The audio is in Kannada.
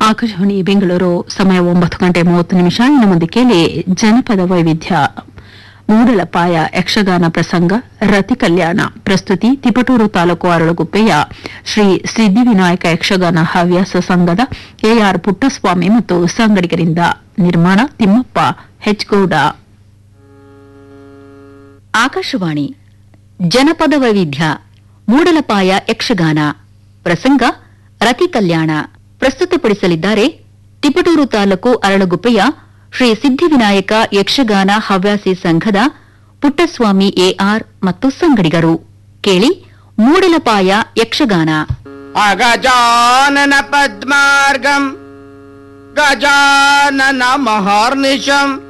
ಆಕಾಶವಾಣಿ ಬೆಂಗಳೂರು ಸಮಯ ಒಂಬತ್ತು ಗಂಟೆ ಮೂವತ್ತು ನಿಮಿಷ ಇನ್ನು ಮುಂದೆ ಕೇಳಿ ಜನಪದ ವೈವಿಧ್ಯ ಮೂಡಲಪಾಯ ಯಕ್ಷಗಾನ ಪ್ರಸಂಗ ರತಿ ಕಲ್ಯಾಣ ಪ್ರಸ್ತುತಿ ತಿಪಟೂರು ತಾಲೂಕು ಅರಳುಗುಪ್ಪೆಯ ಶ್ರೀ ಸಿದ್ಧಿವಿನಾಯಕ ಯಕ್ಷಗಾನ ಹವ್ಯಾಸ ಸಂಘದ ಎಆರ್ ಪುಟ್ಟಸ್ವಾಮಿ ಮತ್ತು ಸಂಗಡಿಗರಿಂದ ನಿರ್ಮಾಣ ತಿಮ್ಮಪ್ಪ ಹೆಚ್ಗೌಡ ಆಕಾಶವಾಣಿ ಜನಪದ ವೈವಿಧ್ಯ ಮೂಡಲಪಾಯ ಯಕ್ಷಗಾನ ಪ್ರಸಂಗ ರತಿ ಕಲ್ಯಾಣ ಪ್ರಸ್ತುತಪಡಿಸಲಿದ್ದಾರೆ ತಿಪಟೂರು ತಾಲೂಕು ಅರಳಗುಪ್ಪೆಯ ಶ್ರೀ ಸಿದ್ಧಿವಿನಾಯಕ ಯಕ್ಷಗಾನ ಹವ್ಯಾಸಿ ಸಂಘದ ಪುಟ್ಟಸ್ವಾಮಿ ಎಆರ್ ಮತ್ತು ಸಂಗಡಿಗರು ಕೇಳಿ ಮೂಡಲಪಾಯ ಯಕ್ಷಗಾನ अगजानन पद्मार्गम् गजानन महार्निशम्